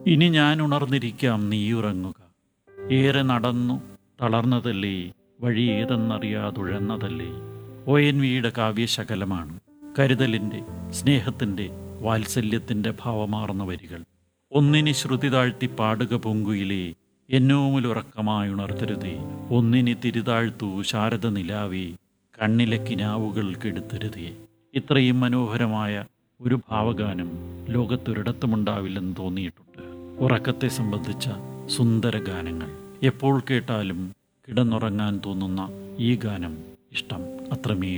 ഇനി ഞാൻ ഉണർന്നിരിക്കാം നീ ഉറങ്ങുക ഏറെ നടന്നു തളർന്നതല്ലേ വഴി ഏതെന്നറിയാതുഴന്നതല്ലേ ഒ എൻ വിയുടെ കാവ്യശകലമാണ് കരുതലിൻ്റെ സ്നേഹത്തിൻ്റെ വാത്സല്യത്തിൻ്റെ ഭാവമാർന്ന വരികൾ ഒന്നിനി ശ്രുതി താഴ്ത്തി പാടുക പൊങ്കുയിലേ എന്നോമുലുറക്കമായി ഉണർത്തരുതേ ഒന്നിനി തിരിതാഴ്ത്തു ശാരദ നിലാവേ കണ്ണിലെ കിനാവുകൾ കെടുത്തരുതേ ഇത്രയും മനോഹരമായ ഒരു ഭാവഗാനം ലോകത്തൊരിടത്തുമുണ്ടാവില്ലെന്ന് തോന്നിയിട്ടുണ്ട് ഉറക്കത്തെ സംബന്ധിച്ച സുന്ദര ഗാനങ്ങൾ എപ്പോൾ കേട്ടാലും കിടന്നുറങ്ങാൻ തോന്നുന്ന ഈ ഗാനം ഇഷ്ടം അത്രമേൽ